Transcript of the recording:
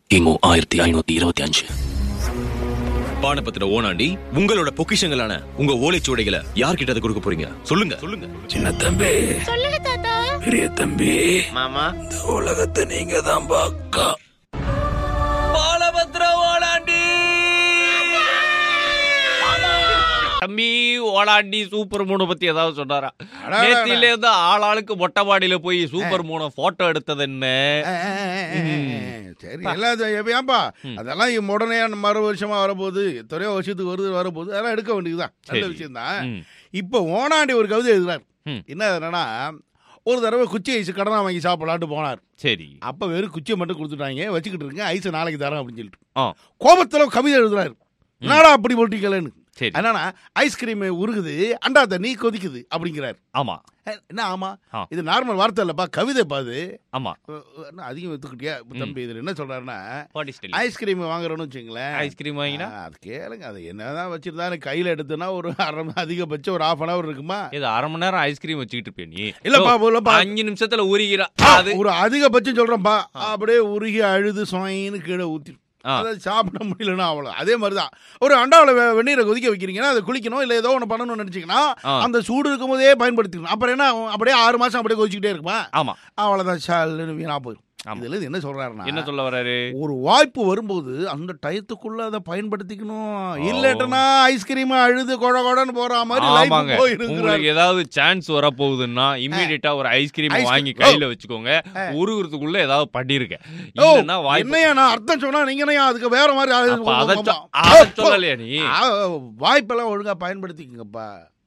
கிமு ஆயிரத்தி ஐநூத்தி இருபத்தி அஞ்சு பானபத்திர ஓனாண்டி உங்களோட பொக்கிஷங்களான உங்க ஓலைச்சுவடைகளை யார்கிட்ட அதை கொடுக்க போறீங்க சொல்லுங்க சொல்லுங்க சின்ன தம்பி சொல்லுங்க தாத்தா பெரிய தம்பி மாமா இந்த உலகத்தை நீங்க தான் பாக்கா பாலபத்திர ஓனாண்டி தம்பி ஓலாண்டி சூப்பர் மூணை பத்தி ஏதாவது சொன்னாரா அடா, அடா, நேத்தில இருந்து ஆளாளுக்கு மொட்டை மாடியில போய் சூப்பர் மூணை போட்டோ எடுத்தது என்ன சரி எல்லாம் ஏன்பா அதெல்லாம் இ- உடனே மறு வருஷமா வரப்போகுது எத்தனையோ வருஷத்துக்கு வருது வரப்போகுது அதெல்லாம் எடுக்க வேண்டியதுதான் நல்ல சரி. விஷயம் தான் ம். இப்போ ஓனாண்டி ஒரு கவிதை எழுதுறார் ம். என்ன என்னன்னா ஒரு தடவை குச்சி ஐஸ் கடனா வாங்கி சாப்பிடலான்ட்டு போனார் சரி அப்ப வெறும் குச்சியை மட்டும் கொடுத்துட்டாங்க வச்சுக்கிட்டு இருக்கேன் ஐஸ் நாளைக்கு தரேன் அப்படின்னு சொல்லிட்டு ஆ கோபத்துல கவிதை எழுதுறாரு என்னடா அப்படி போட்டிக்கலன்னு சரி என்னன்னா ஐஸ்கிரீம் உருகுது அண்டா தண்ணி கொதிக்குது அப்படிங்கிறார் ஆமா அஹ், என்ன ஆமா ஆ. இது நார்மல் வார்த்தை இல்லப்பா கவிதை பாது ஆமா என்ன அதிகம் எடுத்துக்கிட்டியா தம்பி இதுல என்ன சொல்றாருன்னா பாடி ஐஸ்கிரீம் வாங்குறோம்னு வச்சுங்களேன் ஐஸ்கிரீம் வாங்கினா ஆ, அது கேளுங்க அது என்னதான் வச்சிருந்தாலும் கையில எடுத்தனா ஒரு அரை மணி- அதிகபட்சம் ஒரு ஹாஃப் அன் அவர் இருக்குமா இது அரை மணி நேரம் ஐஸ்கிரீம் வச்சுக்கிட்டு இருப்பியா நீ இல்லப்பா, ஓ, இல்லப்பா. அஞ்சு நிமிஷத்துல உருகிறா ஆ, அது ஒரு அதிகபட்சம் சொல்றேன்ப்பா அப்படியே உருகி அழுது சொயின்னு கீழே ஊத்திரும் ஆ. அதாவது சாப்பிட முடியலன்னா அவ்வளோ அதே மாதிரி தான் ஒரு அண்டாவில் வெ- வெந்நீரை கொதிக்க வைக்கிறீங்கன்னா அதை குளிக்கணும் இல்லை ஏதோ ஒன்று பண்ணணும்னு நினச்சிங்கன்னா ஆ. அந்த சூடு இருக்கும்போதே பயன்படுத்திக்கணும் அப்புறம் என்ன ஆகும்? அப்படியே ஆறு மாதம் அப்படியே கொதிச்சுக்கிட்டே இருக்குமா ஆமா அவ்வளோதான் சால்னு வீணா போயிடும் ஆமா. இதுல இருந்து என்ன சொல்றாருன்னா என்ன சொல்ல வராரு ஒரு வாய்ப்பு வரும்போது அந்த டயத்துக்குள்ள அதை பயன்படுத்திக்கணும் இல்லட்டனா ஐஸ்கிரீம் அழுது கொட கொடன்னு போற மாதிரி ஆமாங்க லைஃப் போயிருக்கிறார் உங்களுக்கு ஏதாவது சான்ஸ் வரப்போகுதுன்னா இம்மிடியட்டா ஒரு ஐஸ்கிரீம் Ice- வாங்கி கையில வச்சுக்கோங்க உருகுறதுக்குள்ள ஏதாவது பண்ணிருக்க ஓ, இல்லன்னா வாய்ப்பு என்னையா நான் அர்த்தம் சொன்னா நீங்க என்னையா அதுக்கு வேற மாதிரி அப்ப அத சொ- ஆ, அத சொல்லலையா நீ ஆ, வாய்ப்பெல்லாம் ஒழுங்கா பயன்படுத்திக்கங்கப்பா